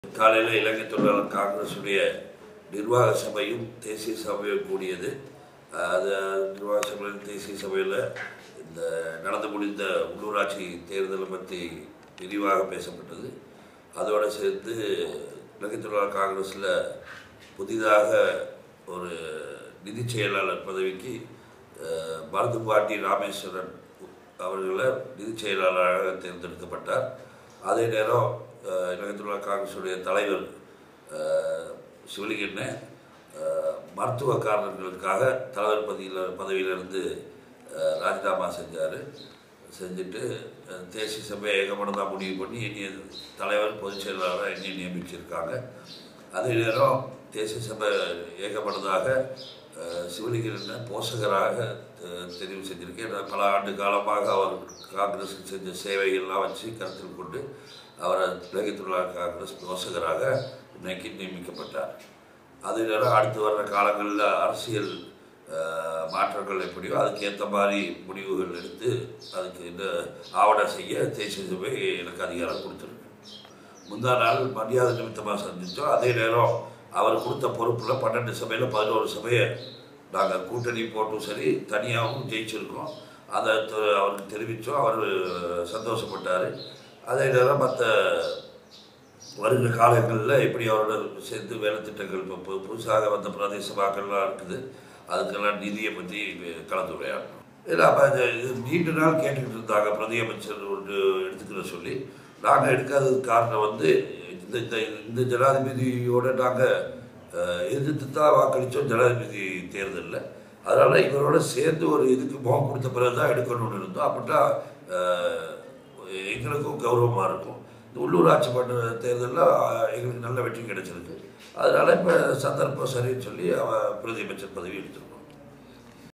காலையில் இலங்கை தொழிலாளர் காங்கிரஸுடைய நிர்வாக சபையும் தேசிய சபையும் கூடியது அது நிர்வாக சபையில் தேசிய சபையில் இந்த நடந்து முடிந்த உள்ளூராட்சி தேர்தலை பற்றி விரிவாக பேசப்பட்டது அதோடு சேர்த்து இலங்கை தொழிலாளர் காங்கிரஸில் புதிதாக ஒரு நிதி செயலாளர் பதவிக்கு அஹ், மருதுபாண்டி ராமேஸ்வரன் அவர்களை நிதி செயலாளராக தேர்ந்தெடுக்கப்பட்டார் அதே நேரம் அஹ், இலங்கை தொழிலாளர் காங்கிரஸுடைய தலைவர் அஹ், சிவலிங்கண்ணன் அஹ், மருத்துவ காரணங்களுக்காக தலைவர் பதவியில் பதவியிலிருந்து அஹ், ராஜினாமா செஞ்சார் செஞ்சுட்டு அஹ், தேசிய சபை ஏகமனதாக முடிவு பண்ணி இனி தலைவர் பொதுச் செயலாளராக இனி நியமிச்சிருக்காங்க அதே நேரம் தேசிய சபை ஏகமனதாக அஹ், சிவலிங்கண்ணன் போஷகராக அஹ், தெரிவு செஞ்சிருக்கேன் நான் பல ஆண்டு காலமாக அவர் காங்கிரஸுக்கு செஞ்ச சேவைகள்லாம் வச்சு கருத்தில் கொண்டு அவரை இலங்கை தொழிலாளர் காங்கிரஸ் போஷகராக இன்னைக்கு நியமிக்கப்பட்டார் அதே நேரம் அடுத்து வர்ற காலங்களில் அரசியல் அஹ், மாற்றங்கள் எப்படியோ அதுக்கேற்ற மாதிரி முடிவுகள் எடுத்து அதுக்கு இந்த ஆவணம் செய்ய தேசிய சபை எனக்கு அதிகாரம் கொடுத்துருக்கு முந்தா நாள் மரியாதை நிமித்தமாக சந்தித்தோம் அதே நேரம் அவர் கொடுத்த பொறுப்பில் பன்னெண்டு சபையில் பதினோரு சபையை நாங்கள் கூட்டணி போட்டும் சரி தனியாகவும் ஜெயிச்சிருக்கோம் அதை தெ- அவருக்கு தெரிவித்தோம் அவர் சந்தோஷப்பட்டார் அதே நேரம் மற்ற வருகிற காலங்களில் எப்படி அவரோட சேர்ந்து வேலை திட்டங்கள் இப்போ பு- புதுசாக வந்த பிரதேச வாக்கள்லாம் இருக்குது அதுக்கெல்லாம் நிதியை பற்றி கலந்துரையாடணும் இல்லை அப்போ இது நீண்ட நாள் கேட்டுக்கிட்டு இருந்தாங்க பிரதி அமைச்சர் ஒன்று எடுத்துக்கிற சொல்லி நாங்கள் எடுக்காததுக்கு காரணம் வந்து இந்த இந்த இந்த ஜனாதிபதியோட நாங்கள் எதிர்த்து தான் வாக்களித்தோம் ஜனாதிபதி தேர்தலில் அதனால் இவரோட சேர்ந்து ஒரு இதுக்கு முகம் கொடுத்த பிறகு தான் எடுக்கணும்னு இருந்தோம் அப்படின்னா அஹ், எங்களுக்கும் கௌரவமாக இருக்கும் இந்த உள்ளூராட்சி மன்ற தேர்தலில் எங்களுக்கு நல்ல வெற்றி கிடைச்சிருக்கு அதனால் இப்போ சந்தர்ப்பம் சரின்னு சொல்லி அவ பிரதி அமைச்சர் பதவி எடுத்திருக்கோம்